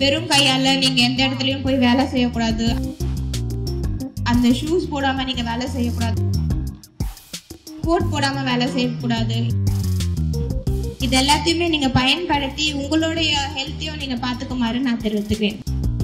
வெறும் கையால நீங்க எந்த இடத்துலயும் போய் வேலை செய்யக்கூடாது அந்த ஷூஸ் போடாம நீங்க வேலை செய்யக்கூடாது கோட் போடாம வேலை செய்யக்கூடாது இது எல்லாத்தையுமே நீங்க பயன்படுத்தி உங்களுடைய ஹெல்த்தையும் நீங்க பாத்துக்குமாறு நான் தெரிவித்துக்கிறேன்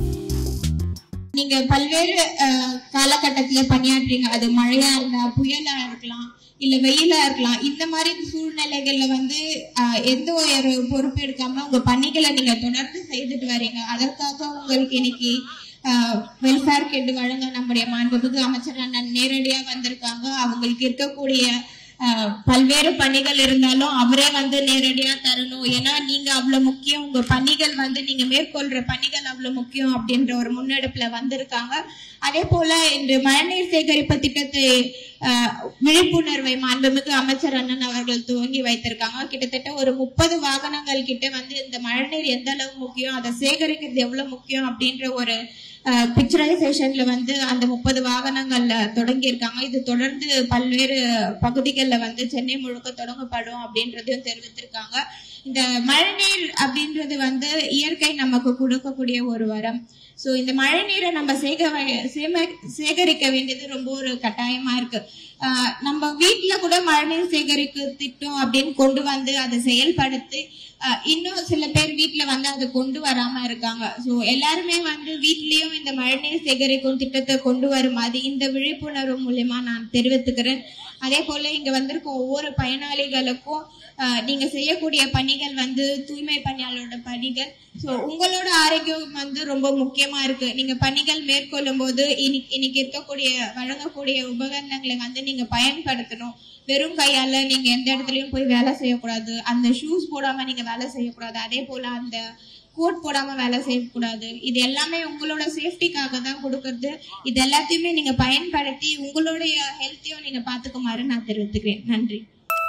நீங்க பல்வேறு அஹ், காலகட்டத்துல பணியாற்றுறீங்க அது மழையா இருந்தா புயலா இருக்கலாம் இல்ல வெயிலா இருக்கலாம் இந்த மாதிரி சூழ்நிலைகள்ல வந்து அஹ், எந்த ஒரு பொறுப்பு எடுக்காம உங்க பணிகளை நீங்க தொடர்ந்து செய்துட்டு வரீங்க அதற்காக உங்களுக்கு இன்னைக்கு வெல்ஃபேர் கிட் வழங்க நம்முடைய மாண்புமிகு அமைச்சர் அண்ணன் நேரடியா வந்திருக்காங்க அவங்களுக்கு இருக்கக்கூடிய அஹ், பல்வேறு பணிகள் இருந்தாலும் அவரே வந்து நேரடியா தரணும் ஏன்னா நீங்க அவ்வளவு முக்கியம் உங்க பணிகள் வந்து நீங்க மேற்கொள்ற பணிகள் அவ்வளவு முக்கியம் அப்படின்ற ஒரு முன்னெடுப்புல வந்திருக்காங்க அதே போல இன்று மழைநீர் சேகரிப்பு திட்டத்தை அஹ், விழிப்புணர்வை மாண்புமிகு அமைச்சர் அண்ணன் அவர்கள் துவங்கி வைத்திருக்காங்க கிட்டத்தட்ட ஒரு முப்பது வாகனங்கள் கிட்ட வந்து இந்த மழைநீர் எந்த அளவு முக்கியம் அதை சேகரிக்கிறது எவ்வளவு முக்கியம் அப்படின்ற ஒரு பிக்சரைசேஷன்ல வந்து அந்த முப்பது வாகனங்கள்ல தொடங்கி இருக்காங்க இது தொடர்ந்து பல்வேறு பகுதிகளில் வந்து சென்னை முழுக்க தொடங்கப்படும் அப்படின்றதையும் தெரிவித்திருக்காங்க இந்த மழைநீர் அப்படின்றது வந்து இயற்கை நமக்கு கொடுக்கக்கூடிய ஒரு வரம் ஸோ இந்த மழை நீரை நம்ம சேக சேம- சேகரிக்க வேண்டியது ரொம்ப ஒரு கட்டாயமா இருக்கு ஆஹ் நம்ம வீட்ல கூட மழைநீர் சேகரிப்பு திட்டம் அப்படின்னு கொண்டு வந்து அதை செயல்படுத்தி ஆஹ் இன்னும் சில பேர் வீட்ல வந்து அதை கொண்டு வராம இருக்காங்க ஸோ எல்லாருமே வந்து வீட்லயும் இந்த மழைநீர் சேகரிக்கும் திட்டத்தை கொண்டு வருமாறு இந்த விழிப்புணர்வு மூலியமா நான் தெரிவித்துக்கிறேன் அதே போல இங்க வந்திருக்க ஒவ்வொரு பயனாளிகளுக்கும் ஆஹ் நீங்க செய்யக்கூடிய பணிகள் வந்து தூய்மை பணியாளரோட பணிகள் ஸோ உங்களோட ஆரோக்கியம் வந்து ரொம்ப முக்கியமா இருக்கு நீங்க பணிகள் மேற்கொள்ளும் போது இன்னைக்கு இன்னைக்கு இருக்கக்கூடிய வழங்கக்கூடிய உபகரணங்களை வந்து நீங்க பயன்படுத்தணும் வெறும் கையால நீங்க எந்த இடத்துலயும் போய் வேலை செய்யக்கூடாது அந்த ஷூஸ் போடாம நீங்க வேலை செய்யக்கூடாது அதே போல அந்த கோட் போடாம வேலை செய்யக்கூடாது இது எல்லாமே உங்களோட சேஃப்டிக்காக தான் கொடுக்கறது இது எல்லாத்தையுமே நீங்க பயன்படுத்தி உங்களுடைய ஹெல்த்தையும் நீங்க பாத்துக்குமாறு நான் தெரிவித்துக்கிறேன் நன்றி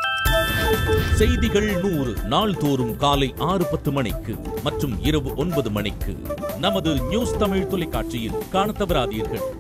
செய்திகள் நூறு நாள்தோறும் காலை ஆறு பத்து மணிக்கு மற்றும் இரவு ஒன்பது மணிக்கு நமது நியூஸ் தமிழ் தொலைக்காட்சியில் காணத் தவறாதீர்கள்